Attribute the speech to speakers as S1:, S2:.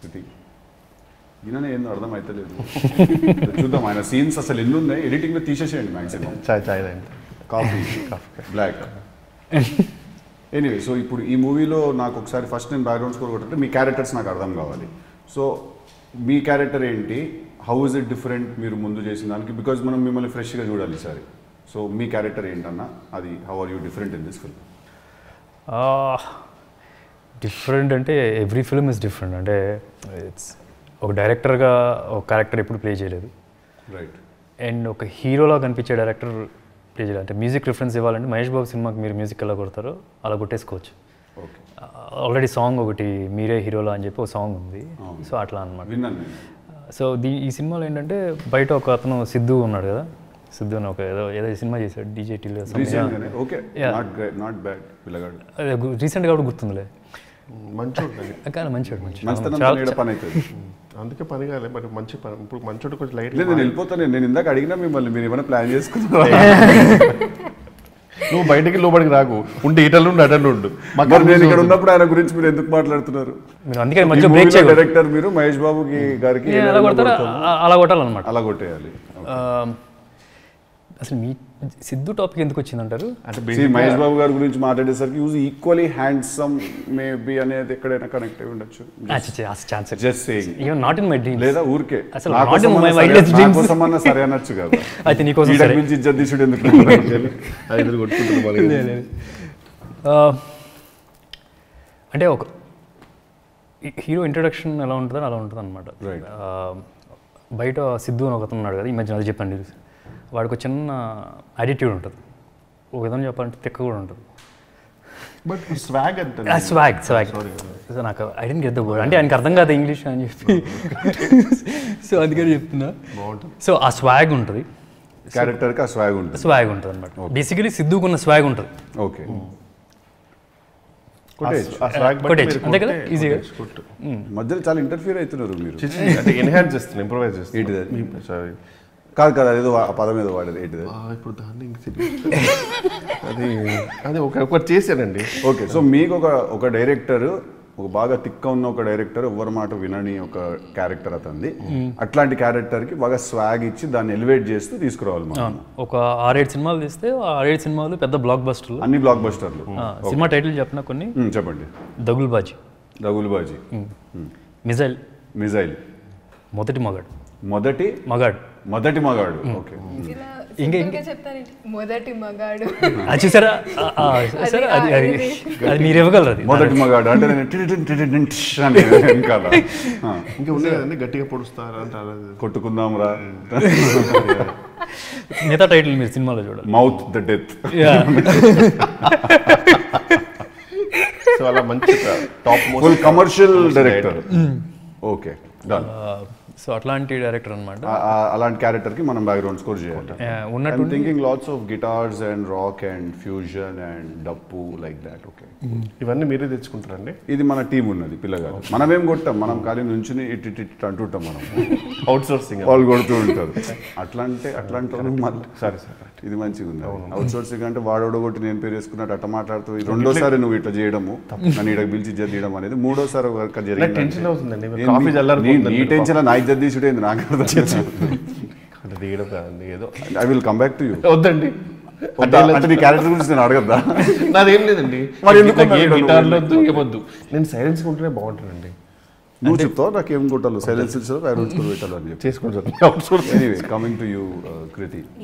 S1: కృతి ఈయననే ఏందో అర్థం అవుతలేదు చూద్దాం ఆయన సీన్స్ అసలు ఎన్ని ఉన్నాయి ఎడిటింగ్లో తీసేసేయండి మ్యాక్సిమం
S2: చాయ్ చాయ్ తాగింది
S1: కాఫీ బ్లాక్ ఎనీవే సో ఇప్పుడు ఈ మూవీలో నాకు ఒకసారి ఫస్ట్ నేను బ్యాక్గ్రౌండ్ స్కోర్ కొట్టే మీ క్యారెక్టర్స్ నాకు అర్థం కావాలి సో మీ క్యారెక్టర్ ఏంటి హౌ ఇస్ ఇట్ డిఫరెంట్ మీరు ముందు చేసిన దానికి బికాజ్ మనం మిమ్మల్ని ఫ్రెష్గా చూడాలి ఈసారి సో మీ క్యారెక్టర్ ఏంటన్నా అది how are you different in this film
S3: different అంటే ఎవ్రీ ఫిల్మ్ ఇస్ డిఫరెంట్ అంటే ఇట్స్ ఒక డైరెక్టర్గా ఒక క్యారెక్టర్ ఎప్పుడు ప్లే చేయలేదు
S1: రైట్
S3: అండ్ ఒక హీరోలా కనిపించే డైరెక్టర్ ప్లే చేయలేదు అంటే మ్యూజిక్ రిఫరెన్స్ ఇవ్వాలంటే మహేష్ బాబు సినిమాకి మీరు మ్యూజిక్ ఎలా కొడతారో అలా కొట్టేసుకోవచ్చు
S1: ఓకే
S3: ఆల్రెడీ సాంగ్ ఒకటి మీరే హీరోలా అని చెప్పి ఒక సాంగ్ ఉంది సో అట్లా అనమాట
S1: విన్నాను నేను
S3: సో దీ ఈ సినిమాలో ఏంటంటే బయట ఒక అతను సిద్ధు ఉన్నాడు కదా సిద్ధు అని ఒక ఏదో ఏదో సినిమా చేశాడు డీజే టీలో
S1: రీసెంట్గానే okay
S3: Yeah.
S1: Not not bad పిల్లగాడు
S3: అదే రీసెంట్గా కూడా గుర్తుందిలే
S2: మంచోడు
S3: కానీ మంచివాడు మంచి
S1: మంచితనం
S3: చాలా
S1: ఈడ పని అవుతుంది
S2: అందుకే పని కాలే మరి మంచి పని ఇప్పుడు మంచోడు కొంచెం లైట్
S1: లేదు నేను వెళ్ళిపోతాను నేను ఇందాక అడిగినా మిమ్మల్ని మీరు ఏమైనా ప్లాన్ చేసుకున్నారా
S2: నువ్వు బయటికి లోపలికి రాకు ఉంటే ఇటల్ ఉండు అటల్ ఉండు మాకు
S1: మరి నేను ఇక్కడ ఉన్నప్పుడు ఆయన గురించి మీరు ఎందుకు మాట్లాడుతున్నారు
S3: మీరు అందుకే మధ్య బ్రేక్ చేయకూడదు
S1: డైరెక్టర్ మీరు మహేష్ బాబుకి గారికి
S3: ఏ, అలా కొడతారా ఆ- అలా కొట్టాలన్నమాట
S1: అలా కొట్టేయాలి
S3: ఆ, అసలు మీ సిద్ధు టాపిక్ ఎందుకు వచ్చిందంటారు
S2: అంటే
S1: See, మహేష్ బాబు గారి గురించి మాట్లాడేసరికి యూజ్ ఈక్వల్లీ హ్యాండ్సమ్ మేబీ అనేది ఎక్కడైనా కనెక్ట్ అయి ఉండొచ్చు
S3: chance
S1: just saying
S3: even not in my dream
S1: లేదా ఊరికే
S3: అసలు
S1: నా
S3: not
S1: కోసం
S3: in my
S1: అన్నా సరే-
S3: wildest
S1: నా
S3: dreams.
S1: కోసం అన్నా సరే అనొచ్చు కదా
S3: అయితే నీకోసం
S1: ఈడకి
S3: సరే
S1: మించి ఇజ్జత్ తీసుడు ఎందుకు
S2: ఐదుగురు కొట్టుకుంటున్నారు మళ్ళీ.
S3: ఆ, అంటే ఒక హీరో ఇంట్రడక్షన్ ఎలా ఉంటుందో అలా ఉంటుంది అనమాట
S1: Right.
S3: బయట సిద్ధు అని ఒకతను ఉన్నాడు కదా ఈ మధ్య అది చెప్పండి వాడికి ఒక చిన్న యాటిట్యూడ్ ఉంటుంది ఒక విధంగా చెప్పాలంటే తిక్క కూడా ఉంటుంది
S2: బట్ స్వాగ్ అంటే
S3: స్వాగ్ స్వాగ్ సో నాకు I didn't get the word అంటే ఆయనకి అర్థం కాదు ఇంగ్లీష్ అని చెప్పి సో అందుకని చెప్తున్నా
S2: బాగుంటుంది
S3: సో ఆ స్వాగ్ ఉంటుంది
S1: క్యారెక్టర్ కి ఆ స్వాగ్ ఉంటుంది
S3: స్వాగ్ ఉంటుంది అనమాట బేసికలీ సిద్ధుకున్న స్వాగ్ ఉంటుంది
S1: ఓకే కొట్టేయచ్చు
S2: ఆ స్వాగ్ బట్టి
S3: కొట్టేయచ్చు.
S2: మీరు
S3: అంతే కదా?
S2: కొట్టే-
S3: ఈజీగా.
S2: కొట్టేయచ్చు, కొట్టు.
S1: మధ్యలో చాలా ఇంటర్ఫియర్ అవుతున్నారు మీరు
S2: చిచి, అంటే ఎన్హాన్స్ చేస్తుంది ఇంప్రూవైజ్ చేస్తుంది
S1: ఏంటిది అది?
S2: సారీ
S1: కాదు కాదు అదేదో ఆ పదం ఏదో వాడేది ఏంటిది
S2: ఇప్పుడు దాన్ని ఇంక తెలియదు. అది అది ఒక ఒకటి చేశానండి
S1: ఓకే సో మీకు ఒక ఒక డైరెక్టర్ ఒక బాగా తిక్క ఉన్న ఒక డైరెక్టర్ ఎవరి మాట వినని ఒక క్యారెక్టర్ అతనిది అట్లాంటి క్యారెక్టర్ కి బాగా స్వాగ్ ఇచ్చి దాన్ని ఎలివేట్ చేస్తూ తీసుకురావాలి మనం
S3: ఒక ఆరేడు సినిమాలు తీస్తే ఆ ఆరేడు సినిమాలు పెద్ద బ్లాక్ బస్టర్లు
S1: అన్ని బ్లాక్ బస్టర్లు
S3: సినిమా టైటిల్ చెప్పిన కొన్ని
S1: మ్మ్, చెప్పండి
S3: దగుల్ బాజీ
S1: రఘుల్ బాజీ
S3: మిజైల్
S1: మిజైల్
S3: మొదటి మగాడు
S1: మొదటి
S3: మగాడు
S1: మొదటి మగాడు ఓకే
S4: ఇలా
S3: ఇంకే-
S4: సింపుల్గా చెప్తారేంటి మొదటి మగాడు
S3: అది చూసారా ఆ, ఆ, చూసారా అది అది అది మీరు ఇవ్వగలరు అది
S1: మొదటి మగాడు అంటే నేను టిటి టిటి టిటి టిటి టిష్ అని వెనకాల ఆ,
S2: ఇంకా ఉన్నాయి కదండి గట్టిగా పొడుస్తారు అంటారు అది.
S1: కొట్టుకుందాం రా
S3: మిగతా టైటిల్ మీరు సినిమాలో చూడాలి
S1: mouth the death
S3: Yeah.
S2: So అలా మంచి top
S1: full commercial director okay done
S3: so అట్లాంటి డైరెక్టర్ అనమాట
S1: అలాంటి క్యారెక్టర్ కి మనం బ్యాక్గ్రౌండ్ స్కోర్ చేయాలి
S3: ఉన్నట్టు
S1: I'm thinking lots of guitars and rock and fusion and dappu like that okay
S2: ఇవన్నీ మీరే తెచ్చుకుంటారండి
S1: ఇది మన టీం ఉన్నది పిల్లగాడు మనమేం కొట్టాం మనం ఖాళీ నుంచుని ఇటు ఇటు ఇటు అంటుంటాం మనం
S2: అవుట్ సోర్సింగ్
S1: వాళ్ళు కొడుతూ ఉంటారు అట్లా అంటే అట్లాంటి వాళ్ళు మళ్ళీ
S2: సరే సార్
S1: ఇది మంచిగా ఉంది అవుట్ సోర్సింగ్ అంటే వాడోడు కొట్టి నేను పేరు వేసుకున్నట్టు అట్ట మాట్లాడుతూ ఇది రెండోసారి నువ్వు ఇట్లా చేయడము నన్ను ఇక్కడ పిలిచి ఇజ్జత్ చేయడం అనేది మూడోసారి వర్క్ జరిగింది
S2: టెన్షన్ అవుతుందండి మీరు కాఫీ చల్లారు
S1: నీ టెన్షన్ నా ఇజ్జత్ తీసుడేంది నాకు
S2: అంటే దిగడం కాదండి ఏదో
S1: I will come back to you
S2: వద్దండి
S1: అంటే నీ క్యారెక్టర్ గురించి నేను అడగద్దా
S2: నాదేం లేదండి
S1: మరి ఎందుకు
S2: నాకు ఏ
S1: అన్నాడు?
S2: గిటార్లు వద్దు ఏమొద్దు నేను సైలెన్స్ ఉంటేనే బాగుంటానండి
S1: నువ్వు చెప్తావు నాకు ఏం కొట్టాలి సైలెన్స్ ఇచ్చారు ఐ రూట్స్ పెట్టాలి అని చెప్పి
S2: చేసుకుంటాను outsource
S1: anyway coming to you Kriti